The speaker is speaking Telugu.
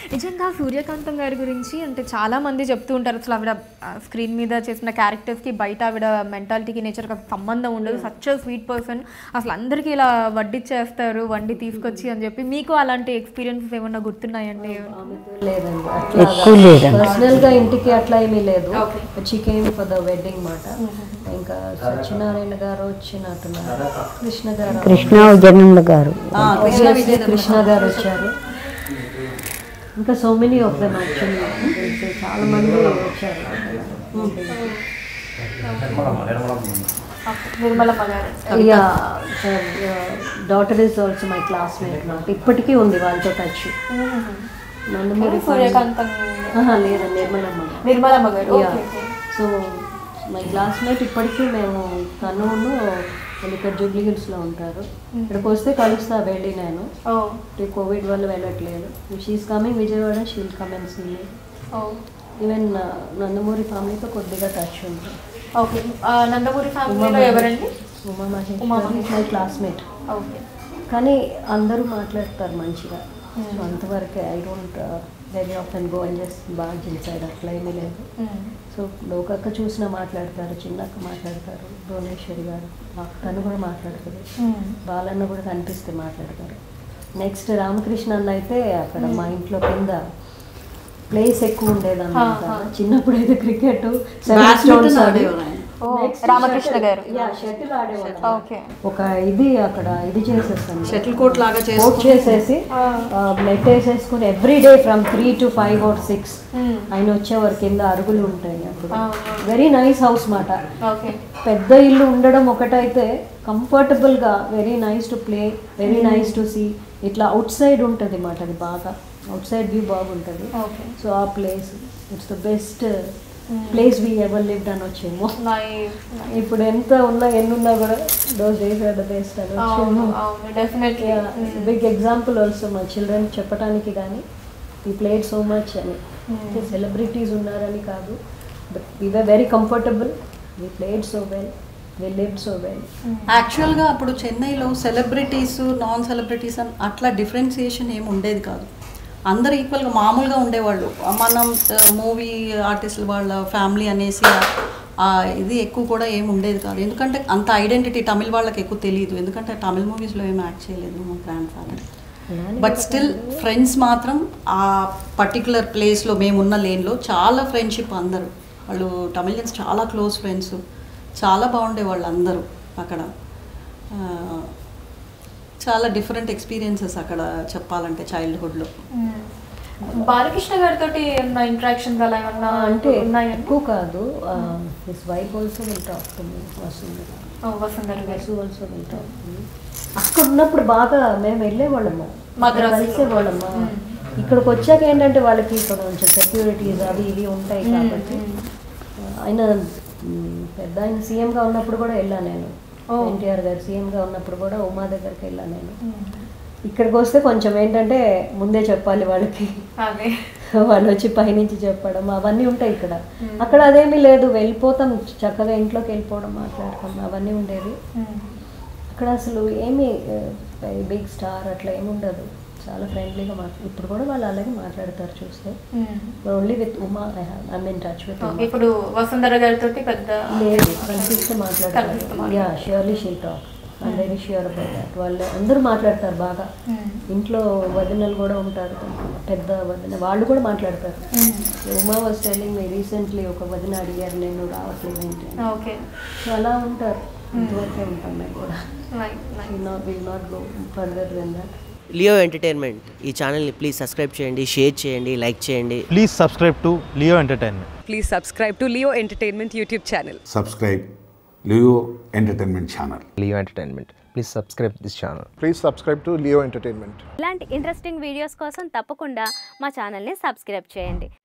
నిజంగా సూర్యకాంతం గారి గురించి అంటే చాలా మంది చెప్తూ ఉంటారు అసలు ఆవిడ స్క్రీన్ మీద చేసిన క్యారెక్టర్స్కి బయట ఆవిడ మెంటాలిటీకి నేచర్కి సంబంధం ఉండదు సచ్ స్వీట్ పర్సన్ అసలు అందరికీ ఇలా వడ్డిచ్చేస్తారు వండి తీసుకొచ్చి అని చెప్పి మీకు అలాంటి ఎక్స్పీరియన్సెస్ ఏమన్నా గుర్తున్నాయండి లేదండి ఎక్కువ లేదండి. పర్సనల్ గా ఇంటికి అట్లా ఏమీ లేదు she came for the wedding మాట ఇంకా సత్యనారాయణ గారు వచ్చినట్టున్నారు కృష్ణ గారు కృష్ణ జనముల గారు Obviously కృష్ణ గారు వచ్చారు ఇంకా so many of them actually చాలా మంది వచ్చారు Nirmalamma garu yeah daughter is also my classmate మాట ఇప్పటికీ ఉంది వాళ్ళతో టచ్ నందమూరి సూర్యకాంతం ఆహా, లేదండి నిర్మలమ్మ garu. Nirmalamma garu yeah okay okay so my classmate ఇప్పటికీ మేము తనును వాళ్ళు ఇక్కడ జూబ్లీ హిల్స్లో ఉంటారు ఇక్కడికి వస్తే కలుస్తా వెళ్ళి నేను ఓ అంటే కోవిడ్ వల్ల వెళ్ళట్లేదు she is coming Vijayawada she will come and see oh even Nandamuri ఫ్యామిలీతో కొద్దిగా టచ్ ఉంది ఓకే ఆ, నందమూరి ఫ్యామిలీలో ఎవరండి Uma Uma Mahesh my classmate okay కానీ అందరూ మాట్లాడతారు మంచిగా సో అంతవరకే I don't very often go and just బాగా జిల్సైడ్ అట్లా ఏమీ లేదు సో లోకక్క చూసినా మాట్లాడతారు చిన్నక్క మాట్లాడతారు భువనేశ్వరి గారు మా- తను కూడా మాట్లాడుతుంది బాలన్న కూడా కనిపిస్తే మాట్లాడతారు నెక్స్ట్ రామకృష్ణ అన్న అయితే అక్కడ మా ఇంట్లో కింద ప్లేస్ ఎక్కువ ఉండేది అన్నమాట చిన్నప్పుడు అయితే క్రికెట్ సెవెన్ స్టోన్స్ ఆడేవారు ఓ రామకృష్ణ గారు షటిల్ ఆడేవారు ఓకే ఒక ఇది అక్కడ ఇది చేసేస్తాను షటిల్ కోట్ లాగా చేసి కోట్ చేసేసి నెట్ వేసేసుకుని every day from three to five or six ఆయన వచ్చేవారు కింద అరుగులు ఉంటాయి అప్పుడు వెరీ నైస్ హౌస్ మాట ఓకే పెద్ద ఇల్లు ఉండడం ఒకటైతే కంఫర్టబుల్గా very nice to play very nice to see ఇట్లా అవుట్ సైడ్ ఉంటుంది మాట అది బాగా అవుట్ సైడ్ వ్యూ బాగుంటుంది ఓకే సో ఆ place it's the best place we ever lived అనొచ్చేమో నైస్ ఇప్పుడు ఎంత ఉన్నా ఎన్ని ఉన్నా కూడా those days are the best అవును అనొచ్చేమో అవును డెఫినెట్లీ బిగ్ ఎగ్జాంపుల్ ఆల్సో మా చిల్డ్రన్ చెప్పడానికి కానీ ఈ ప్లేడ్ సో మచ్ అని సెలబ్రిటీస్ ఉన్నారని కాదు but we are very comfortable we played so well we lived so well యాక్చువల్గా అప్పుడు చెన్నైలో సెలబ్రిటీస్ నాన్ సెలబ్రిటీస్ అని అట్లా డిఫరెన్సియేషన్ ఏమి ఉండేది కాదు అందరు ఈక్వల్గా మామూలుగా ఉండేవాళ్ళు మనం మూవీ ఆర్టిస్టులు వాళ్ళ ఫ్యామిలీ అనేసి ఆ- ఆ ఇది ఎక్కువ కూడా ఏమి ఉండేది కాదు ఎందుకంటే అంత ఐడెంటిటీ తమిళ వాళ్ళకి ఎక్కువ తెలియదు ఎందుకంటే తమిళ మూవీస్లో ఏమి యాక్ట్ చేయలేదు మా grandfather but still friends మాత్రం ఆ పర్టికులర్ ప్లేస్లో మేమున్న లేన్లో చాలా ఫ్రెండ్షిప్ అందరూ వాళ్ళు తమిళియన్స్ చాలా క్లోజ్ ఫ్రెండ్స్ చాలా బాగుండే వాళ్ళు అందరూ అక్కడ ఆ, చాలా డిఫరెంట్ ఎక్స్పీరియన్సెస్ అక్కడ చెప్పాలంటే చైల్డ్హుడ్లో బాలకృష్ణ గారితో ఉన్న ఇంట్రాక్షన్స్ అలా ఏమన్నా అంటే ఉన్నాయండి ఎక్కువ కాదు his wife also will talk to me Vasu oh, Vasundhara garu Vasu also will talk to me అక్కడ ఉన్నప్పుడు బాగా మేము వెళ్ళేవాళ్ళము మద్రాసులో. కలిసేవాళ్ళము ఇక్కడికి వచ్చాక ఏంటంటే వాళ్ళకి ఇక్కడ కొంచెం సెక్యూరిటీస్ అవి ఇవి ఉంటాయి కాబట్టి ఆయన మ్, పెద్ద ఆయన సీఎంగా ఉన్నప్పుడు కూడా వెళ్ళాను నేను ఎన్టీఆర్ గారు సీఎంగా ఉన్నప్పుడు కూడా ఉమా దగ్గరికి వెళ్ళాను నేను ఇక్కడికి వస్తే కొంచెం ఏంటంటే ముందే చెప్పాలి వాళ్ళకి అదే వాళ్ళు వచ్చి పైనుంచి చెప్పడం అవన్నీ ఉంటాయి ఇక్కడ అక్కడ అదేమీ లేదు వెళ్ళిపోతాం చక్కగా ఇంట్లోకి వెళ్ళిపోవడం మాట్లాడతాం అవన్నీ ఉండేది అక్కడ అసలు ఏమి బిగ్ స్టార్ అట్లా ఏమి ఉండదు చాలా ఫ్రెండ్లీగా మాట్లా ఇప్పుడు కూడా వాళ్ళు అలాగే మాట్లాడతారు చూస్తే only with Uma I mean touch with Uma ఇప్పుడు వసుంధర గారితో పెద్ద లేదు కనిపిస్తే కనిపిస్తే మాట్లాడతారు yeah surely she talk I'm very sure about that వాళ్ళు అందరూ మాట్లాడతారు బాగా ఇంట్లో వదినలు కూడా ఉంటారు పెద్ద వదిన వాళ్ళు కూడా మాట్లాడతారు Uma was telling me recently ఒక వదిన అడిగారు నేను రావట్లేదు ఏంటి అని. ఓకే సో అలా ఉంటారు ఇంతవరకే ఉంటాం మేము కూడా nice nice not will not go further than that Leo entertainment ఈ ఛానల్ని ప్లీజ్ సబ్స్క్రైబ్ చేయండి షేర్ చేయండి లైక్ చేయండి Please subscribe to Leo Entertainment. Please subscribe to Leo Entertainment YouTube channel. subscribe Leo Entertainment Channel. Leo Entertainment. Please subscribe this channel. Please subscribe to Leo Entertainment. ఇలాంటి ఇంట్రెస్టింగ్ వీడియోస్ కోసం తప్పకుండా మా ఛానల్ని సబ్స్క్రైబ్ చేయండి